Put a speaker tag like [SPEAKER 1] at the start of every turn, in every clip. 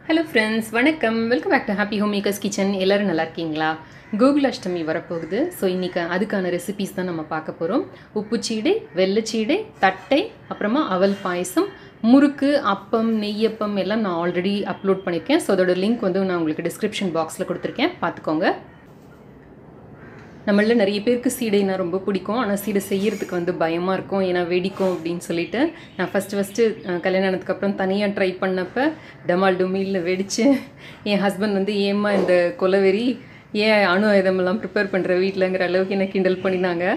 [SPEAKER 1] hello friends வணக்கம் welcome back to happy home makers kitchen எல்லோரும் நல்லா இருக்கீங்களா கோகுல் அஷ்டமி வரப்போகுது ஸோ இன்றைக்கி அதுக்கான ரெசிபீஸ் தான் நம்ம பார்க்க போகிறோம் உப்புச்சீடை வெள்ளச்சீடை தட்டை அப்புறமா அவல் பாயசம் முறுக்கு அப்பம் நெய்யப்பம் எல்லாம் நான் ஆல்ரெடி அப்லோட் பண்ணியிருக்கேன் ஸோ அதோட லிங்க் வந்து நான் உங்களுக்கு டிஸ்கிரிப்ஷன் பாக்ஸில் கொடுத்துருக்கேன் பார்த்துக்கோங்க நம்மள நிறைய பேருக்கு சீடைனா ரொம்ப பிடிக்கும் ஆனால் சீடை செய்யறதுக்கு வந்து பயமாக இருக்கும் ஏன்னா வெடிக்கும் அப்படின்னு சொல்லிட்டு நான் ஃபஸ்ட்டு ஃபஸ்ட்டு கல்யாணம் ஆனதுக்கப்புறம் தனியாக ட்ரை பண்ணப்போ டமால் டுமில்னு வெடித்து என் ஹஸ்பண்ட் வந்து ஏம்மா இந்த கொலவெறி ஏன் அணு ஆயுதமெல்லாம் ப்ரிப்பேர் பண்ணுற வீட்டிலங்கிற அளவுக்கு என்ன கிண்டல் பண்ணினாங்க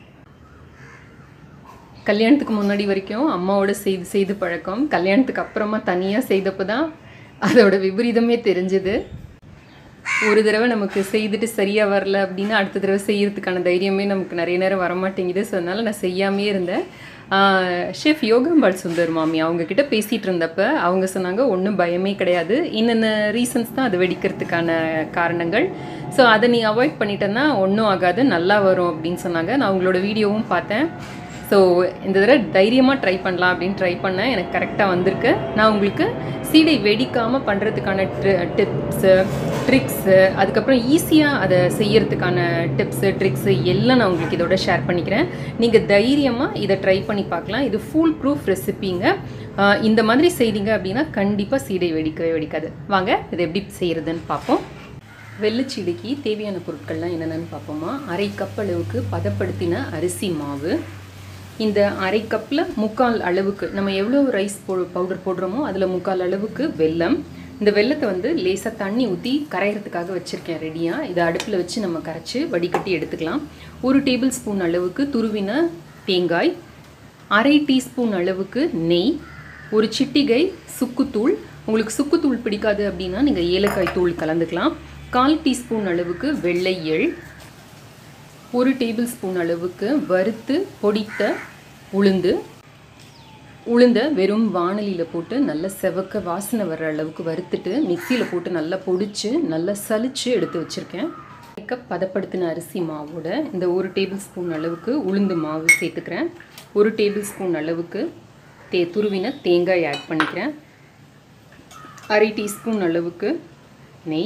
[SPEAKER 1] கல்யாணத்துக்கு முன்னாடி வரைக்கும் அம்மாவோட செய்து செய்து பழக்கம் கல்யாணத்துக்கு அப்புறமா தனியாக செய்தப்போ தான் அதோட விபரீதமே தெரிஞ்சுது ஒரு தடவை நமக்கு செய்துட்டு சரியாக வரல அப்படின்னா அடுத்த தடவை செய்யறதுக்கான தைரியமே நமக்கு நிறைய நேரம் வரமாட்டேங்குது ஸோ அதனால் நான் செய்யாமே இருந்தேன் ஷெஃப் யோகம்பாள் சுந்தர் மாமி அவங்கக்கிட்ட பேசிகிட்டு இருந்தப்ப அவங்க சொன்னாங்க ஒன்றும் பயமே கிடையாது இன்னென்ன ரீசன்ஸ் தான் அது வெடிக்கிறதுக்கான காரணங்கள் ஸோ அதை நீ அவாய்ட் பண்ணிட்டேன்னா ஒன்றும் ஆகாது நல்லா வரும் அப்படின்னு சொன்னாங்க நான் அவங்களோட வீடியோவும் பார்த்தேன் ஸோ இந்த தடவை தைரியமாக ட்ரை பண்ணலாம் அப்படின்னு ட்ரை பண்ணேன் எனக்கு கரெக்டாக வந்திருக்கு நான் உங்களுக்கு சீடை வெடிக்காமல் பண்ணுறதுக்கான டிப்ஸு ட்ரிக்ஸு அதுக்கப்புறம் ஈஸியாக அதை செய்யறதுக்கான டிப்ஸு ட்ரிக்ஸு எல்லாம் நான் உங்களுக்கு இதோட ஷேர் பண்ணிக்கிறேன் நீங்கள் தைரியமாக இதை ட்ரை பண்ணி பார்க்கலாம் இது ஃபுல் ப்ரூஃப் ரெசிபிங்க இந்த மாதிரி செய்தீங்க அப்படின்னா கண்டிப்பாக சீடை வெடிக்கவே வெடிக்காது வாங்க இதை எப்படி செய்கிறதுன்னு பார்ப்போம் வெள்ளைச்சீடைக்கு தேவையான பொருட்கள்லாம் என்னென்னு பார்ப்போமா அரை கப் அளவுக்கு பதப்படுத்தின அரிசி மாவு இந்த அரை கப்பில் முக்கால் அளவுக்கு நம்ம எவ்வளோ ரைஸ் போ பவுடர் போடுறோமோ அதில் முக்கால் அளவுக்கு வெல்லம் இந்த வெள்ளத்தை வந்து லேசாக தண்ணி ஊற்றி கரையிறதுக்காக வச்சுருக்கேன் ரெடியாக இதை அடுப்பில் வச்சு நம்ம கரைச்சி வடிகட்டி எடுத்துக்கலாம் ஒரு டேபிள் ஸ்பூன் அளவுக்கு துருவின தேங்காய் அரை டீஸ்பூன் அளவுக்கு நெய் ஒரு சிட்டிகை சுக்குத்தூள் உங்களுக்கு சுக்குத்தூள் பிடிக்காது அப்படின்னா நீங்கள் ஏலக்காய் தூள் கலந்துக்கலாம் கால் டீஸ்பூன் அளவுக்கு வெள்ளை எள் ஒரு டேபிள் ஸ்பூன் அளவுக்கு வறுத்து பொடித்த உளுந்து உளுந்த வெறும் வானலியில் போட்டு நல்லா செவக்க வாசனை வர்ற அளவுக்கு வறுத்துட்டு மிக்சியில் போட்டு நல்லா பொடிச்சு நல்லா சலிச்சு எடுத்து வச்சுருக்கேன் கப் பதப்படுத்தின அரிசி மாவோட இந்த ஒரு டேபிள் ஸ்பூன் அளவுக்கு உளுந்து மாவு சேர்த்துக்கிறேன் ஒரு டேபிள் ஸ்பூன் அளவுக்கு தே துருவின தேங்காய் ஆட் பண்ணிக்கிறேன் அரை டீஸ்பூன் அளவுக்கு நெய்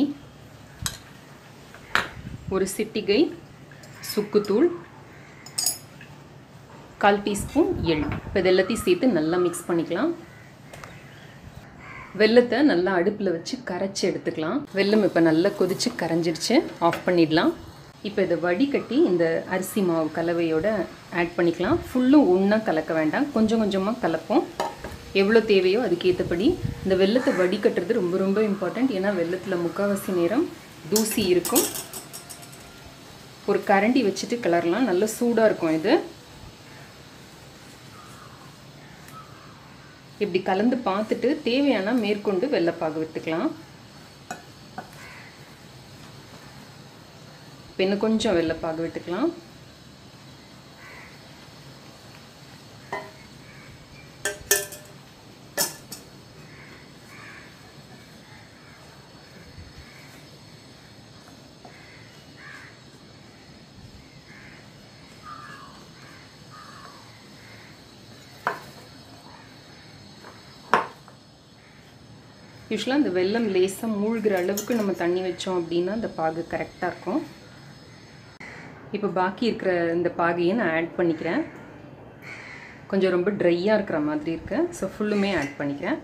[SPEAKER 1] ஒரு சிட்டிகை சுக்குத்தூள் கால் டீஸ்பூன் எள் இப்போ இது எல்லாத்தையும் சேர்த்து நல்லா மிக்ஸ் பண்ணிக்கலாம் வெள்ளத்தை நல்லா அடுப்பில் வச்சு கரைச்சி எடுத்துக்கலாம் வெள்ளம் இப்போ நல்லா கொதித்து கரைஞ்சிருச்சு ஆஃப் பண்ணிடலாம் இப்போ இதை வடிகட்டி இந்த அரிசி மாவு கலவையோட ஆட் பண்ணிக்கலாம் ஃபுல்லும் ஒன்றா கலக்க வேண்டாம் கொஞ்சம் கொஞ்சமாக கலப்போம் எவ்வளோ தேவையோ அதுக்கேற்றபடி இந்த வெள்ளத்தை வடிகட்டுறது ரொம்ப ரொம்ப இம்பார்ட்டண்ட் ஏன்னா வெள்ளத்தில் முக்கால்வாசி நேரம் தூசி இருக்கும் ஒரு கரண்டி வச்சுட்டு கிளறலாம் நல்ல சூடாக இருக்கும் இது இப்படி கலந்து பார்த்துட்டு தேவையான மேற்கொண்டு வெள்ளைப்பாகு விட்டுக்கலாம் இப்போ இன்னும் கொஞ்சம் வெள்ளைப்பாகு விட்டுக்கலாம் யூஸ்வலாக இந்த வெள்ளம் லேசாக மூழ்கிற அளவுக்கு நம்ம தண்ணி வச்சோம் அப்படின்னா இந்த பாகு கரெக்டாக இருக்கும் இப்போ பாக்கி இருக்கிற இந்த பாகையை நான் ஆட் பண்ணிக்கிறேன் கொஞ்சம் ரொம்ப ட்ரையாக இருக்கிற மாதிரி இருக்கு ஸோ ஃபுல்லுமே ஆட் பண்ணிக்கிறேன்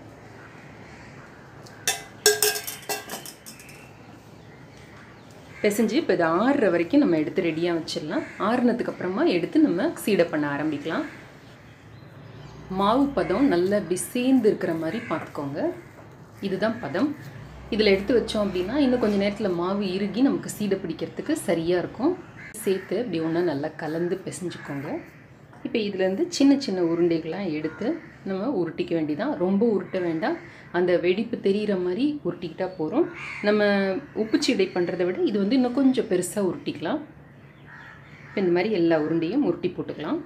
[SPEAKER 1] பிசைஞ்சு இப்போ இது ஆறுற வரைக்கும் நம்ம எடுத்து ரெடியாக வச்சிடலாம் ஆறுனதுக்கு அப்புறமா எடுத்து நம்ம சீடை பண்ண ஆரம்பிக்கலாம் மாவு பதம் நல்லா இப்படி சேர்ந்து இருக்கிற மாதிரி பார்த்துக்கோங்க இதுதான் பதம் இதில் எடுத்து வச்சோம் அப்படின்னா இன்னும் கொஞ்சம் நேரத்தில் மாவு இறுகி நமக்கு சீடை பிடிக்கிறதுக்கு சரியாக இருக்கும் சேர்த்து இப்படி ஒன்றா நல்லா கலந்து பிசைஞ்சுக்கோங்க இப்போ இதுலேருந்து சின்ன சின்ன உருண்டைகள்லாம் எடுத்து நம்ம உருட்டிக்க வேண்டியதான் ரொம்ப உருட்ட வேண்டாம் அந்த வெடிப்பு தெரிகிற மாதிரி உருட்டிக்கிட்டால் போகிறோம் நம்ம உப்புச்சீடை பண்ணுறதை விட இது வந்து இன்னும் கொஞ்சம் பெருசாக உருட்டிக்கலாம் இப்போ இந்த மாதிரி எல்லா உருண்டையும் உருட்டி போட்டுக்கலாம்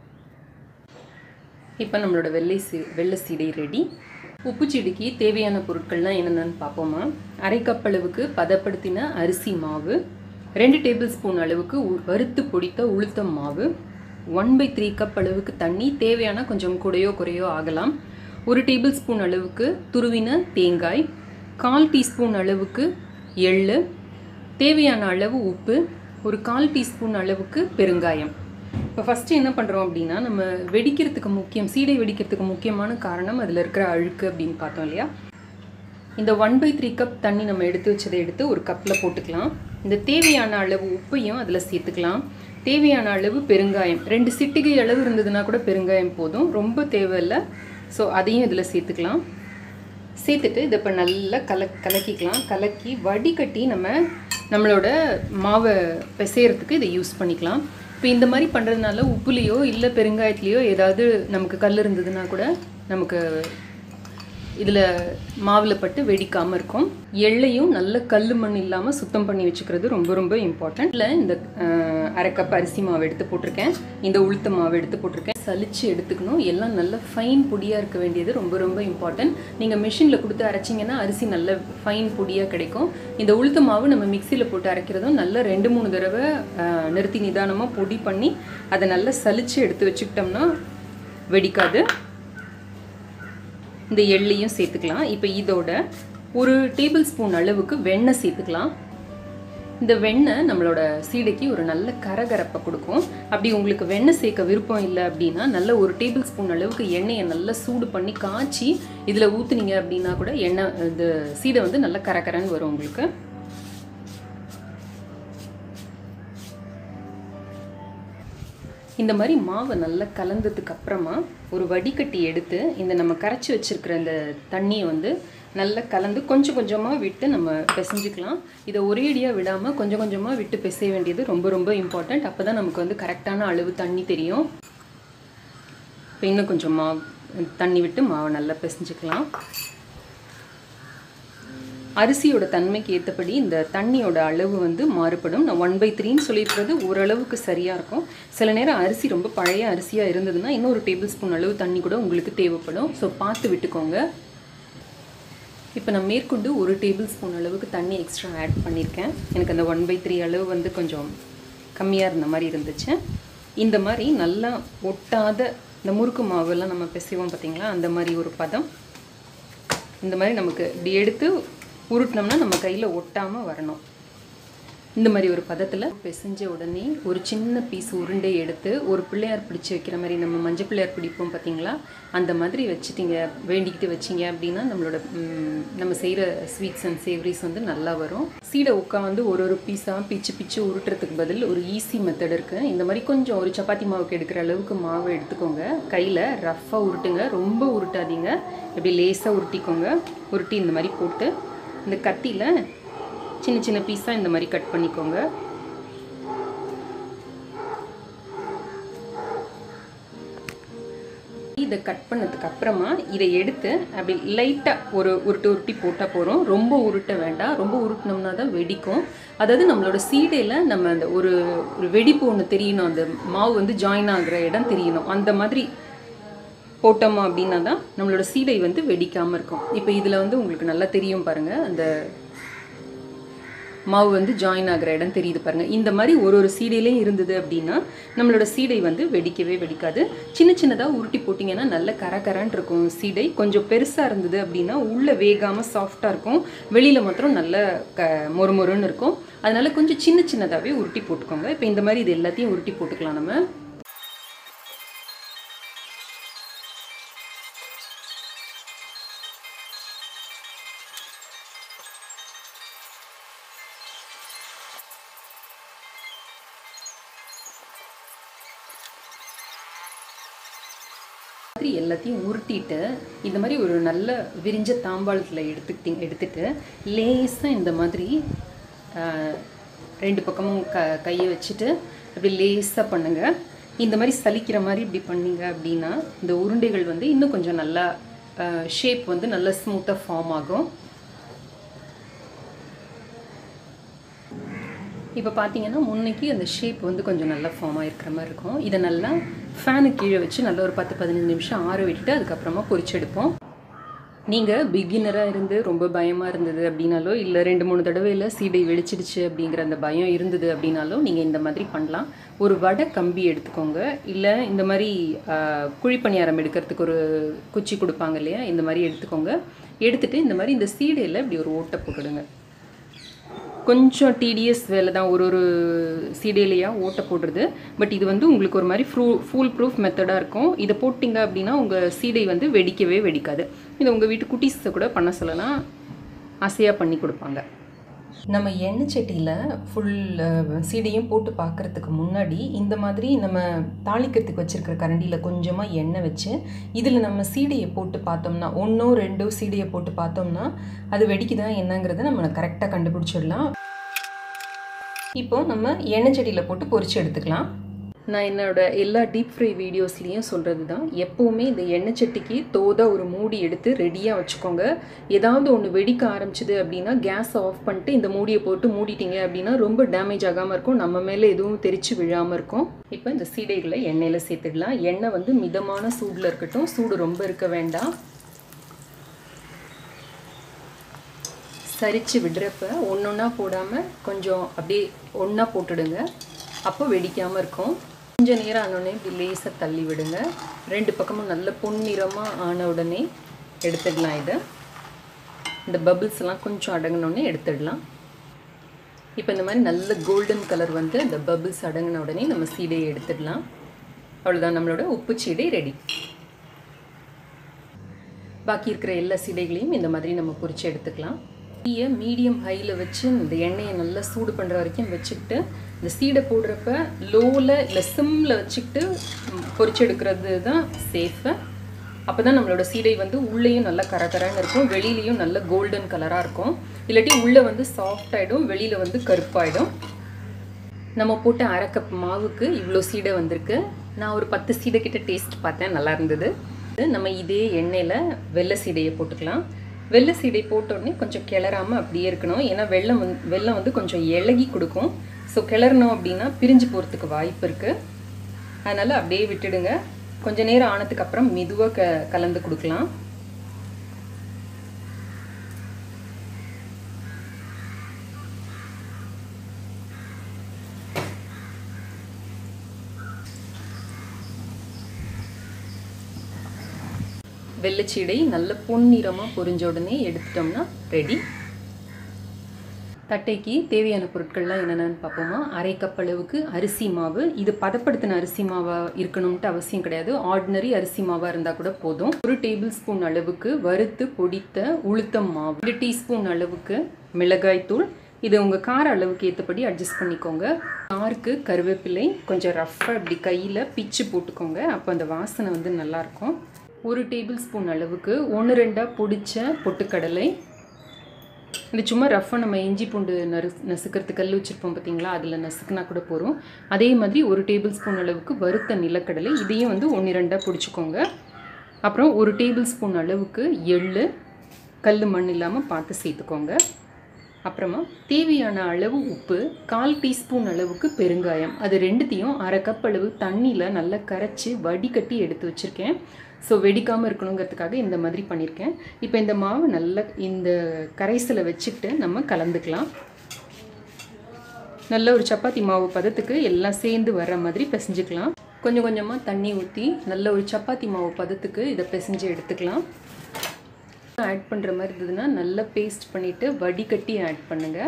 [SPEAKER 1] இப்போ நம்மளோட வெள்ளை சீ வெள்ளை சீடை ரெடி உப்புச்செடிக்கு தேவையான பொருட்கள்லாம் என்னென்னு பார்ப்போமா அரை கப் அளவுக்கு பதப்படுத்தின அரிசி மாவு ரெண்டு டேபிள் ஸ்பூன் அளவுக்கு வறுத்து பொடித்த உளுத்தம் மாவு ஒன் பை த்ரீ கப் அளவுக்கு தண்ணி தேவையான கொஞ்சம் கூடையோ குறையோ ஆகலாம் ஒரு டேபிள் ஸ்பூன் அளவுக்கு துருவின தேங்காய் கால் டீஸ்பூன் அளவுக்கு எள்ளு தேவையான அளவு உப்பு ஒரு கால் டீஸ்பூன் அளவுக்கு பெருங்காயம் இப்போ ஃபஸ்ட்டு என்ன பண்ணுறோம் அப்படின்னா நம்ம வெடிக்கிறதுக்கு முக்கியம் சீடை வெடிக்கிறதுக்கு முக்கியமான காரணம் அதில் இருக்கிற அழுக்கு அப்படின்னு பார்த்தோம் இல்லையா இந்த ஒன் பை த்ரீ கப் தண்ணி நம்ம எடுத்து வச்சதை எடுத்து ஒரு கப்பில் போட்டுக்கலாம் இந்த தேவையான அளவு உப்பையும் அதில் சேர்த்துக்கலாம் தேவையான அளவு பெருங்காயம் ரெண்டு சிட்டிகை அளவு இருந்ததுன்னா கூட பெருங்காயம் போதும் ரொம்ப தேவையில்லை ஸோ அதையும் இதில் சேர்த்துக்கலாம் சேர்த்துட்டு இதை இப்போ நல்லா கல கலக்கிக்கலாம் கலக்கி வடிகட்டி நம்ம நம்மளோட மாவை பிசையறதுக்கு இதை யூஸ் பண்ணிக்கலாம் இப்போ இந்த மாதிரி பண்ணுறதுனால உப்புலேயோ இல்லை பெருங்காயத்துலேயோ ஏதாவது நமக்கு கல் இருந்ததுன்னா கூட நமக்கு இதில் மாவில் பட்டு வெடிக்காமல் இருக்கும் எள்ளையும் நல்ல கல் மண் இல்லாமல் சுத்தம் பண்ணி வச்சுக்கிறது ரொம்ப ரொம்ப இம்பார்ட்டன்ட் இல்லை இந்த அஹ், அரை கப் அரிசி மாவு எடுத்து போட்டிருக்கேன் இந்த உளுத்த மாவு எடுத்து போட்டிருக்கேன் சலிச்சு எடுத்துக்கணும் எல்லாம் நல்ல ஃபைன் பொடியாக இருக்க வேண்டியது ரொம்ப ரொம்ப இம்பார்ட்டன்ட் நீங்கள் மிஷினில் கொடுத்து அரைச்சிங்கன்னா அரிசி நல்ல ஃபைன் பொடியாக கிடைக்கும் இந்த உளுத்த மாவு நம்ம மிக்சியில் போட்டு அரைக்கிறதும் நல்ல ரெண்டு மூணு தடவை அஹ், நிறுத்தி நிதானமாக பொடி பண்ணி அதை நல்லா சலிச்சு எடுத்து வச்சுக்கிட்டோம்னா வெடிக்காது இந்த எள்ளையும் சேர்த்துக்கலாம் இப்போ இதோட ஒரு டேபிள் ஸ்பூன் அளவுக்கு வெண்ணெய் சேர்த்துக்கலாம் இந்த வெண்ணெய் நம்மளோட சீடைக்கு ஒரு நல்ல கரகரப்பை கொடுக்கும் அப்படி உங்களுக்கு வெண்ணெய் சேர்க்க விருப்பம் இல்லை அப்படின்னா நல்ல ஒரு டேபிள் ஸ்பூன் அளவுக்கு எண்ணெயை நல்லா சூடு பண்ணி காய்ச்சி இதில் ஊற்றுனீங்க அப்படின்னா கூட எண்ணெய் இந்த சீடை வந்து நல்ல கரகரன்னு வரும் உங்களுக்கு இந்த மாதிரி மாவை நல்லா கலந்ததுக்கு அப்புறமா ஒரு வடிகட்டி எடுத்து இந்த நம்ம கரைச்சி வச்சிருக்கிற இந்த தண்ணியை வந்து நல்லா கலந்து கொஞ்சம் கொஞ்சமாக விட்டு நம்ம பிசைஞ்சுக்கலாம் இதை ஒரேடியாக விடாமல் கொஞ்சம் கொஞ்சமாக விட்டு பிசைய வேண்டியது ரொம்ப ரொம்ப இம்பார்ட்டண்ட் அப்போ தான் நமக்கு வந்து கரெக்டான அளவு தண்ணி தெரியும் இப்போ இன்னும் கொஞ்சம் மாவு தண்ணி விட்டு மாவை நல்லா பிசைஞ்சுக்கலாம் அரிசியோட தன்மைக்கு ஏற்றபடி இந்த தண்ணியோட அளவு வந்து மாறுபடும் நான் ஒன் பை த்ரீன்னு சொல்லியிருக்கிறது ஓரளவுக்கு சரியாக இருக்கும் சில நேரம் அரிசி ரொம்ப பழைய அரிசியாக இருந்ததுன்னா இன்னொரு டேபிள் ஸ்பூன் அளவு தண்ணி கூட உங்களுக்கு தேவைப்படும் ஸோ பார்த்து விட்டுக்கோங்க இப்போ நான் மேற்கொண்டு ஒரு டேபிள் ஸ்பூன் அளவுக்கு தண்ணி எக்ஸ்ட்ரா ஆட் பண்ணியிருக்கேன் எனக்கு அந்த ஒன் பை த்ரீ அளவு வந்து கொஞ்சம் கம்மியாக இருந்த மாதிரி இருந்துச்சு இந்த மாதிரி நல்லா ஒட்டாத இந்த முறுக்கு மாவெல்லாம் நம்ம பிசைவோம் பார்த்தீங்களா அந்த மாதிரி ஒரு பதம் இந்த மாதிரி நமக்கு இப்படி எடுத்து உருட்டினோம்னா நம்ம கையில் ஒட்டாமல் வரணும் இந்த மாதிரி ஒரு பதத்தில் பிசைஞ்ச உடனே ஒரு சின்ன பீஸ் உருண்டை எடுத்து ஒரு பிள்ளையார் பிடிச்சி வைக்கிற மாதிரி நம்ம மஞ்சள் பிள்ளையார் பிடிப்போம் பார்த்தீங்களா அந்த மாதிரி வச்சுட்டிங்க வேண்டிக்கிட்டு வச்சிங்க அப்படின்னா நம்மளோட ம், நம்ம செய்கிற ஸ்வீட்ஸ் அண்ட் சேவரிஸ் வந்து நல்லா வரும் சீடை உட்காந்து ஒரு ஒரு பீஸாக பிச்சு பிச்சு உருட்டுறதுக்கு பதில் ஒரு ஈஸி மெத்தட் இருக்குது இந்த மாதிரி கொஞ்சம் ஒரு சப்பாத்தி மாவுக்கு எடுக்கிற அளவுக்கு மாவை எடுத்துக்கோங்க கையில் ரஃப்பாக உருட்டுங்க ரொம்ப உருட்டாதீங்க இப்படி லேசாக உருட்டிக்கோங்க உருட்டி இந்த மாதிரி போட்டு இந்த கத்தியில் சின்ன சின்ன பீஸாக இந்த மாதிரி கட் பண்ணிக்கோங்க இதை கட் பண்ணதுக்கு அப்புறமா இதை எடுத்து அப்படி லைட்டாக ஒரு உருட்டு உருட்டி போட்டால் போகிறோம் ரொம்ப உருட்ட வேண்டாம் ரொம்ப உருட்டினோம்னா தான் வெடிக்கும் அதாவது நம்மளோட சீடையில் நம்ம அந்த ஒரு ஒரு வெடிப்பு ஒன்று தெரியணும் அந்த மாவு வந்து ஜாயின் ஆகுற இடம் தெரியணும் அந்த மாதிரி போட்டோமா அப்படின்னா தான் நம்மளோட சீடை வந்து வெடிக்காமல் இருக்கும் இப்போ இதில் வந்து உங்களுக்கு நல்லா தெரியும் பாருங்கள் அந்த மாவு வந்து ஜாயின் ஆகிற இடம் தெரியுது பாருங்கள் இந்த மாதிரி ஒரு ஒரு சீடையிலையும் இருந்தது அப்படின்னா நம்மளோட சீடை வந்து வெடிக்கவே வெடிக்காது சின்ன சின்னதாக உருட்டி போட்டிங்கன்னா நல்ல கரகரன்னு இருக்கும் சீடை கொஞ்சம் பெருசாக இருந்தது அப்படின்னா உள்ளே வேகாமல் சாஃப்டாக இருக்கும் வெளியில் மாத்திரம் நல்ல க மொறுமொறுன்னு இருக்கும் அதனால கொஞ்சம் சின்ன சின்னதாகவே உருட்டி போட்டுக்கோங்க இப்போ இந்த மாதிரி இது எல்லாத்தையும் உருட்டி போட்டுக்கலாம் நம்ம மாதிரி எல்லாத்தையும் உருட்டிட்டு இந்த மாதிரி ஒரு நல்ல விரிஞ்ச தாம்பாளத்தில் எடுத்துக்கிட்டீங்க எடுத்துட்டு லேசாக இந்த மாதிரி ஆஹ், ரெண்டு பக்கமும் க கையை வச்சுட்டு அப்படி லேசாக பண்ணுங்கள் இந்த மாதிரி சலிக்கிற மாதிரி இப்படி பண்ணீங்க அப்படின்னா இந்த உருண்டைகள் வந்து இன்னும் கொஞ்சம் நல்லா ஷேப் வந்து நல்லா ஸ்மூத்தாக ஃபார்ம் ஆகும் இப்போ பார்த்தீங்கன்னா முன்னைக்கு அந்த ஷேப் வந்து கொஞ்சம் நல்லா ஃபார்ம் ஆகிருக்கிற மாதிரி இருக்கும் இதை நல்லா ஃபேனுக்கு கீழே வச்சு நல்லா ஒரு பத்து பதினஞ்சு நிமிஷம் ஆற விட்டுட்டு அதுக்கப்புறமா பொரிச்செடுப்போம் நீங்கள் பிகினராக இருந்து ரொம்ப பயமாக இருந்தது அப்படின்னாலோ இல்லை ரெண்டு மூணு தடவையில் சீடை வெடிச்சிடுச்சு அப்படிங்கிற அந்த பயம் இருந்தது அப்படின்னாலும் நீங்கள் இந்த மாதிரி பண்ணலாம் ஒரு வடை கம்பி எடுத்துக்கோங்க இல்லை இந்த மாதிரி ஆஹ், குழிப்பணியாரம் எடுக்கிறதுக்கு ஒரு குச்சி கொடுப்பாங்க இல்லையா இந்த மாதிரி எடுத்துக்கோங்க எடுத்துட்டு இந்த மாதிரி இந்த சீடையில் இப்படி ஒரு ஓட்டை போட்டுடுங்க கொஞ்சம் டிடிஎஸ் வேலை தான் ஒரு ஒரு சீடையிலையா ஓட்டை போடுறது பட் இது வந்து உங்களுக்கு ஒரு மாதிரி ஃப்ரூ ஃபூல் ப்ரூஃப் மெத்தடாக இருக்கும் இதை போட்டிங்க அப்படின்னா உங்கள் சீடை வந்து வெடிக்கவே வெடிக்காது இதை உங்கள் வீட்டு குட்டீஸை கூட பண்ண சொல்லலாம் ஆசையாக பண்ணி கொடுப்பாங்க நம்ம எண்ணெய் சட்டியில் ஃபுல் சீடையும் போட்டு பார்க்குறதுக்கு முன்னாடி இந்த மாதிரி நம்ம தாளிக்கிறதுக்கு வச்சுருக்கிற கரண்டியில் கொஞ்சமாக எண்ணெய் வச்சு இதில் நம்ம சீடையை போட்டு பார்த்தோம்னா ஒன்றோ ரெண்டோ சீடையை போட்டு பார்த்தோம்னா அது வெடிக்குதா என்னங்கிறத நம்ம கரெக்டாக கண்டுபிடிச்சிடலாம் இப்போ நம்ம எண்ணெய் சட்டியில் போட்டு பொரிச்சு எடுத்துக்கலாம் நான் என்னோட எல்லா டீப் ஃப்ரை வீடியோஸ்லேயும் சொல்கிறது தான் எப்போவுமே இந்த எண்ணெய் சட்டிக்கு தோதாக ஒரு மூடி எடுத்து ரெடியாக வச்சுக்கோங்க ஏதாவது ஒன்று வெடிக்க ஆரம்பிச்சுது அப்படின்னா கேஸ் ஆஃப் பண்ணிட்டு இந்த மூடியை போட்டு மூடிட்டீங்க அப்படின்னா ரொம்ப டேமேஜ் ஆகாமல் இருக்கும் நம்ம மேலே எதுவும் தெரிச்சு விழாமல் இருக்கும் இப்போ இந்த சீடைகளை எண்ணெயில் சேர்த்துடலாம் எண்ணெய் வந்து மிதமான சூடில் இருக்கட்டும் சூடு ரொம்ப இருக்க வேண்டாம் சரித்து விடுறப்ப ஒன்று ஒன்றா போடாமல் கொஞ்சம் அப்படியே ஒன்றா போட்டுடுங்க அப்போ வெடிக்காமல் இருக்கும் கொஞ்சம் நேரம் ஆனோடனே இப்படி லேசாக தள்ளி விடுங்க ரெண்டு பக்கமும் நல்ல பொன்னிறமாக ஆன உடனே எடுத்துடலாம் இதை இந்த பபிள்ஸ் எல்லாம் கொஞ்சம் அடங்கினோடனே எடுத்துடலாம் இப்போ இந்த மாதிரி நல்ல கோல்டன் கலர் வந்து இந்த பபிள்ஸ் அடங்கின உடனே நம்ம சீடையை எடுத்துடலாம் அவ்வளோதான் நம்மளோட உப்பு சீடை ரெடி பாக்கி இருக்கிற எல்லா சீடைகளையும் இந்த மாதிரி நம்ம பொரிச்சு எடுத்துக்கலாம் தீயை மீடியம் ஹையில் வச்சு இந்த எண்ணெயை நல்லா சூடு பண்ணுற வரைக்கும் வச்சுக்கிட்டு இந்த சீடை போடுறப்ப லோவில் இல்லை சிம்மில் வச்சுக்கிட்டு பொரிச்சு எடுக்கிறது தான் சேஃபு அப்போ தான் நம்மளோட சீடை வந்து உள்ளேயும் நல்லா கரகரன்னு இருக்கும் வெளியிலையும் நல்ல கோல்டன் கலராக இருக்கும் இல்லாட்டி உள்ளே வந்து சாஃப்ட் ஆகிடும் வெளியில் வந்து கருப்பாயிடும் நம்ம போட்ட அரை கப் மாவுக்கு இவ்வளோ சீடை வந்திருக்கு நான் ஒரு பத்து சீடை கிட்ட டேஸ்ட் பார்த்தேன் நல்லா இருந்தது நம்ம இதே எண்ணெயில் வெள்ளை சீடையை போட்டுக்கலாம் வெள்ளை சீடை போட்ட உடனே கொஞ்சம் கிளறாமல் அப்படியே இருக்கணும் ஏன்னா வெள்ளம் வந்து வெள்ளம் வந்து கொஞ்சம் இலகி கொடுக்கும் ஸோ கிளறணும் அப்படின்னா பிரிஞ்சு போகிறதுக்கு வாய்ப்பு இருக்குது அதனால் அப்படியே விட்டுடுங்க கொஞ்ச நேரம் ஆனதுக்கு அப்புறம் மெதுவாக க கலந்து கொடுக்கலாம் வெள்ளைச்சீடை நல்ல பொன்னிறமாக பொரிஞ்ச உடனே எடுத்துட்டோம்னா ரெடி தட்டைக்கு தேவையான பொருட்கள்லாம் என்னென்னு பார்ப்போமா அரை கப் அளவுக்கு அரிசி மாவு இது பதப்படுத்தின அரிசி மாவாக இருக்கணும்ட்டு அவசியம் கிடையாது ஆர்டினரி அரிசி மாவாக இருந்தால் கூட போதும் ஒரு டேபிள் ஸ்பூன் அளவுக்கு வறுத்து பொடித்த உளுத்தம் மாவு ஒரு டீஸ்பூன் அளவுக்கு மிளகாய் தூள் இது உங்கள் கார அளவுக்கு ஏற்றபடி அட்ஜஸ்ட் பண்ணிக்கோங்க காருக்கு கருவேப்பிலை கொஞ்சம் ரஃப்பாக இப்படி கையில் பிச்சு போட்டுக்கோங்க அப்போ அந்த வாசனை வந்து நல்லாயிருக்கும் ஒரு டேபிள் ஸ்பூன் அளவுக்கு ஒன்று ரெண்டாக பொடிச்ச பொட்டுக்கடலை இது சும்மா ரஃப்பாக நம்ம இஞ்சி பூண்டு நறு நசுக்கிறதுக்கு கல் வச்சுருப்போம் பார்த்தீங்களா அதில் நசுக்குனா கூட போகிறோம் அதே மாதிரி ஒரு டேபிள் ஸ்பூன் அளவுக்கு வறுத்த நிலக்கடலை இதையும் வந்து ஒன்று ரெண்டாக பிடிச்சிக்கோங்க அப்புறம் ஒரு டேபிள் ஸ்பூன் அளவுக்கு எள் கல் மண் இல்லாமல் பார்த்து சேர்த்துக்கோங்க அப்புறமா தேவையான அளவு உப்பு கால் டீஸ்பூன் அளவுக்கு பெருங்காயம் அது ரெண்டுத்தையும் அரை கப் அளவு தண்ணியில் நல்லா கரைச்சி வடிகட்டி எடுத்து வச்சுருக்கேன் ஸோ வெடிக்காமல் இருக்கணுங்கிறதுக்காக இந்த மாதிரி பண்ணியிருக்கேன் இப்போ இந்த மாவு நல்லா இந்த கரைசலை வச்சுக்கிட்டு நம்ம கலந்துக்கலாம் நல்ல ஒரு சப்பாத்தி மாவு பதத்துக்கு எல்லாம் சேர்ந்து வர்ற மாதிரி பிசைஞ்சுக்கலாம் கொஞ்சம் கொஞ்சமாக தண்ணி ஊற்றி நல்ல ஒரு சப்பாத்தி மாவு பதத்துக்கு இதை பிசைஞ்சு எடுத்துக்கலாம் ஆட் பண்ணுற மாதிரி இருந்ததுன்னா நல்லா பேஸ்ட் பண்ணிவிட்டு வடிகட்டி ஆட் பண்ணுங்கள்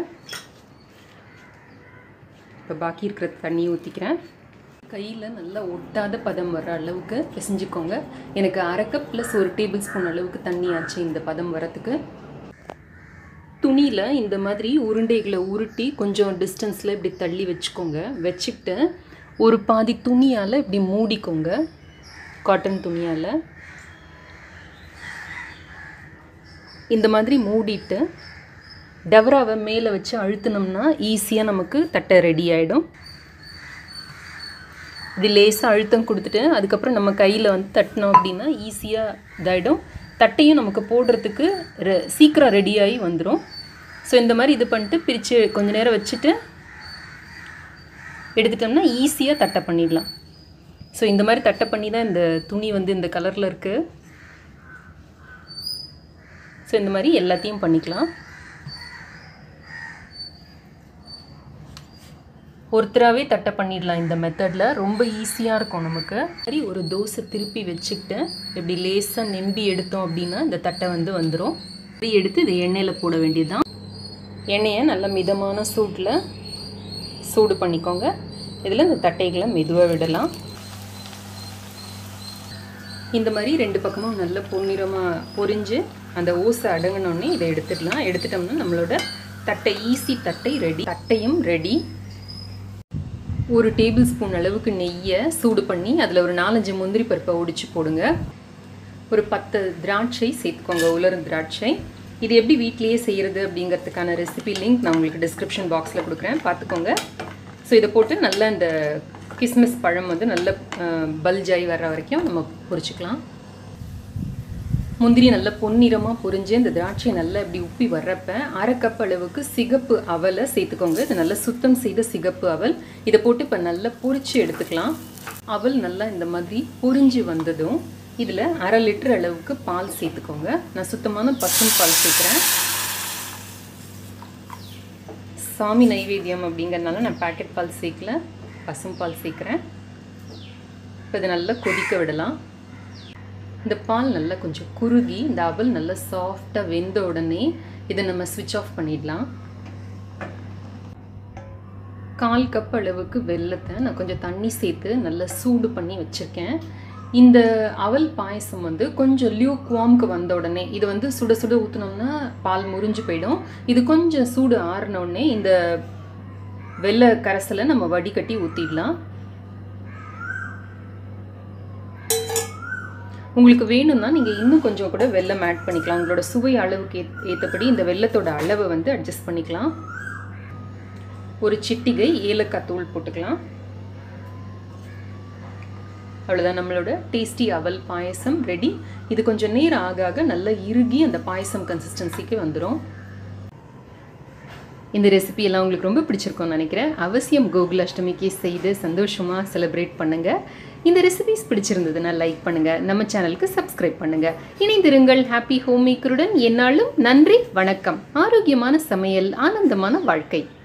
[SPEAKER 1] இப்போ பாக்கி இருக்கிற தண்ணி ஊற்றிக்கிறேன் கையில் நல்லா ஒட்டாத பதம் வர அளவுக்கு பிசைஞ்சுக்கோங்க எனக்கு அரை கப் ப்ளஸ் ஒரு டேபிள் ஸ்பூன் அளவுக்கு தண்ணி ஆச்சு இந்த பதம் வரத்துக்கு துணியில் இந்த மாதிரி உருண்டைகளை உருட்டி கொஞ்சம் டிஸ்டன்ஸில் இப்படி தள்ளி வச்சுக்கோங்க வச்சுக்கிட்டு ஒரு பாதி துணியால் இப்படி மூடிக்கோங்க காட்டன் துணியால் இந்த மாதிரி மூடிட்டு டவராவை மேலே வச்சு அழுத்தினோம்னா ஈஸியாக நமக்கு தட்டை ரெடி ஆகிடும் இது லேசாக அழுத்தம் கொடுத்துட்டு அதுக்கப்புறம் நம்ம கையில் வந்து தட்டினோம் அப்படின்னா ஈஸியாக இதாகிடும் தட்டையும் நமக்கு போடுறதுக்கு ரெ சீக்கிரம் ரெடியாகி வந்துடும் ஸோ இந்த மாதிரி இது பண்ணிட்டு பிரித்து கொஞ்ச நேரம் வச்சுட்டு எடுத்துட்டோம்னா ஈஸியாக தட்டை பண்ணிடலாம் ஸோ இந்த மாதிரி தட்டை பண்ணி தான் இந்த துணி வந்து இந்த கலரில் இருக்குது ஸோ இந்த மாதிரி எல்லாத்தையும் பண்ணிக்கலாம் ஒருத்தராகவே தட்டை பண்ணிடலாம் இந்த மெத்தடில் ரொம்ப ஈஸியாக இருக்கும் நமக்கு சரி ஒரு தோசை திருப்பி வச்சுக்கிட்டு இப்படி லேசாக நெம்பி எடுத்தோம் அப்படின்னா இந்த தட்டை வந்து வந்துடும் இப்படி எடுத்து இதை எண்ணெயில் போட வேண்டியதுதான் எண்ணெயை நல்ல மிதமான சூட்டில் சூடு பண்ணிக்கோங்க இதில் இந்த தட்டைகளை மெதுவாக விடலாம் இந்த மாதிரி ரெண்டு பக்கமும் நல்ல பொன்னிறமாக பொரிஞ்சு அந்த ஓசை அடங்கினோடனே இதை எடுத்துடலாம் எடுத்துட்டோம்னா நம்மளோட தட்டை ஈஸி தட்டை ரெடி தட்டையும் ரெடி ஒரு டேபிள் ஸ்பூன் அளவுக்கு நெய்யை சூடு பண்ணி அதில் ஒரு நாலஞ்சு முந்திரி பருப்பை ஒடிச்சு போடுங்க ஒரு பத்து திராட்சை சேர்த்துக்கோங்க உலர் திராட்சை இது எப்படி வீட்லேயே செய்கிறது அப்படிங்கிறதுக்கான ரெசிபி லிங்க் நான் உங்களுக்கு டிஸ்கிரிப்ஷன் பாக்ஸில் கொடுக்குறேன் பார்த்துக்கோங்க ஸோ இதை போட்டு நல்லா இந்த கிஸ்மிஸ் பழம் வந்து நல்ல பல்ஜாய் வர்ற வரைக்கும் நம்ம பொரிச்சுக்கலாம் முந்திரி நல்லா பொன்னிறமாக பொரிஞ்சு இந்த திராட்சை நல்லா இப்படி உப்பி வர்றப்ப அரை கப் அளவுக்கு சிகப்பு அவலை சேர்த்துக்கோங்க இது நல்லா சுத்தம் செய்த சிகப்பு அவல் இதை போட்டு இப்போ நல்லா பொரிச்சு எடுத்துக்கலாம் அவல் நல்லா இந்த மாதிரி பொரிஞ்சு வந்ததும் இதில் அரை லிட்டர் அளவுக்கு பால் சேர்த்துக்கோங்க நான் சுத்தமான பசும் பால் சேர்க்குறேன் சாமி நைவேத்தியம் அப்படிங்கிறதுனால நான் பேக்கெட் பால் சேர்க்கல பசும் பால் சேர்க்குறேன் இப்போ இதை நல்லா கொதிக்க விடலாம் இந்த பால் நல்லா கொஞ்சம் குறுகி இந்த அவல் நல்லா சாஃப்டாக வெந்த உடனே இதை நம்ம ஸ்விட்ச் ஆஃப் பண்ணிடலாம் கால் கப் அளவுக்கு வெள்ளத்தை நான் கொஞ்சம் தண்ணி சேர்த்து நல்லா சூடு பண்ணி வச்சுருக்கேன் இந்த அவல் பாயசம் வந்து கொஞ்சம் லியூக் வார்ம்க்கு வந்த உடனே இது வந்து சுட சுட ஊற்றினோம்னா பால் முறிஞ்சு போயிடும் இது கொஞ்சம் சூடு ஆறின உடனே இந்த வெள்ளை கரைசலை நம்ம வடிகட்டி ஊற்றிடலாம் உங்களுக்கு வேணும்னா நீங்கள் இன்னும் கொஞ்சம் கூட வெல்லம் ஆட் பண்ணிக்கலாம் உங்களோட சுவை அளவுக்கு ஏற்றபடி இந்த வெள்ளத்தோட அளவை வந்து அட்ஜஸ்ட் பண்ணிக்கலாம் ஒரு சிட்டிகை ஏலக்காய் தூள் போட்டுக்கலாம் அவ்வளோதான் நம்மளோட டேஸ்டி அவல் பாயசம் ரெடி இது கொஞ்சம் நேரம் ஆக ஆக நல்லா இறுகி அந்த பாயசம் கன்சிஸ்டன்சிக்கு வந்துடும் இந்த ரெசிபி எல்லாம் உங்களுக்கு ரொம்ப பிடிச்சிருக்கும்னு நினைக்கிறேன் அவசியம் கோகுல் அஷ்டமிக்கு செய்து சந்தோஷமாக செலிப்ரேட் பண்ணுங்கள் இந்த ரெசிபிஸ் பிடிச்சிருந்ததுன்னா லைக் பண்ணுங்கள் நம்ம சேனலுக்கு சப்ஸ்கிரைப் பண்ணுங்கள் இணைந்திருங்கள் ஹாப்பி ஹோம் மேக்கருடன் என்னாலும் நன்றி வணக்கம் ஆரோக்கியமான சமையல் ஆனந்தமான வாழ்க்கை